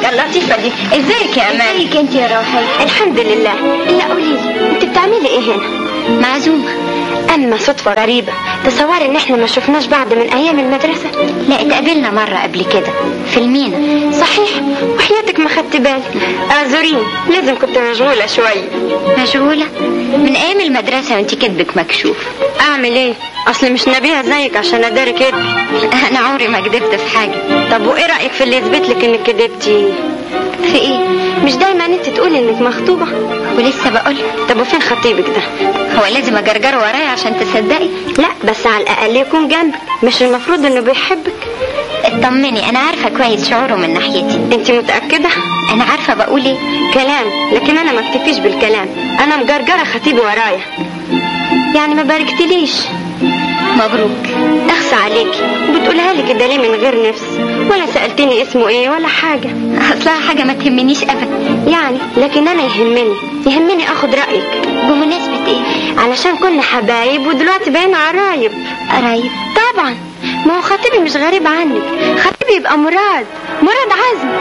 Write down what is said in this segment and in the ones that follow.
الضحكة اللطيفة دي ازيك يا امان ازيك انت يا روحي الحمد لله لا قولي لي انت بتعملي ايه هنا معزومة اما صدفة غريبة تصوري ان احنا ما شفناش بعض من ايام المدرسة لا اتقابلنا مرة قبل كده في المينا صحيح وحياتك ما خدت بالي اعذريني لازم كنت مشغولة شوية مشغولة من ايام المدرسة وانت كدبك مكشوف اعمل ايه اصل مش نبيها زيك عشان اداري كده انا عمري ما كدبت في حاجة طب وايه رايك في اللي يثبت لك انك كدبتي في ايه مش دايما انت تقولي انك مخطوبة ولسه بقول طب وفين خطيبك ده هو لازم اجرجره ورايا عشان تصدقي لا بس على الاقل يكون جنبك مش المفروض انه بيحبك اطمني انا عارفة كويس شعوره من ناحيتي انت متأكدة انا عارفة بقول ايه كلام لكن انا ما اكتفيش بالكلام انا مجرجرة خطيبي ورايا يعني ما باركتليش مبروك اخصى عليكي وبتقولها لي كده ليه من غير نفس ولا سألتني اسمه ايه ولا حاجة اصلها حاجة ما تهمنيش ابدا يعني لكن انا يهمني يهمني اخد رأيك بمناسبة ايه علشان كنا حبايب ودلوقتي بقينا قرايب قرايب طبعا ما هو خطيبي مش غريب عنك خطيبي يبقى مراد مراد عزم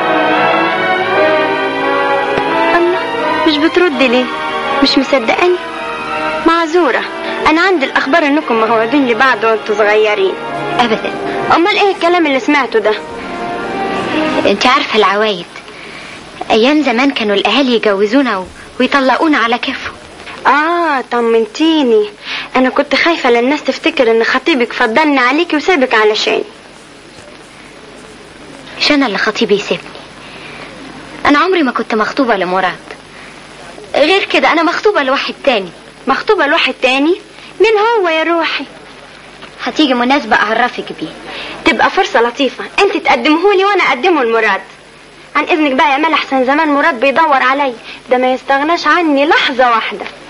الله مش بتردي ليه مش مصدقاني معذورة أنا عندي الأخبار إنكم موعودين لبعض وأنتوا صغيرين ابدا أمال إيه الكلام اللي سمعته ده انت عارفة العوايد ايام زمان كانوا الاهالي يجوزونا و... ويطلقونا على كيفهم آه طمنتيني أنا كنت خايفة للناس تفتكر إن خطيبك فضلني عليكي وسابك علشان مش انا اللي خطيبي يسيبني انا عمري ما كنت مخطوبة لمراد غير كده انا مخطوبة لواحد تاني مخطوبة لواحد تاني مين هو يا روحي هتيجي مناسبة اعرفك بيه تبقى فرصة لطيفة انت تقدمهولي وانا اقدمه لمراد عن اذنك بقى يا مال احسن زمان مراد بيدور علي ده ما يستغناش عني لحظة واحدة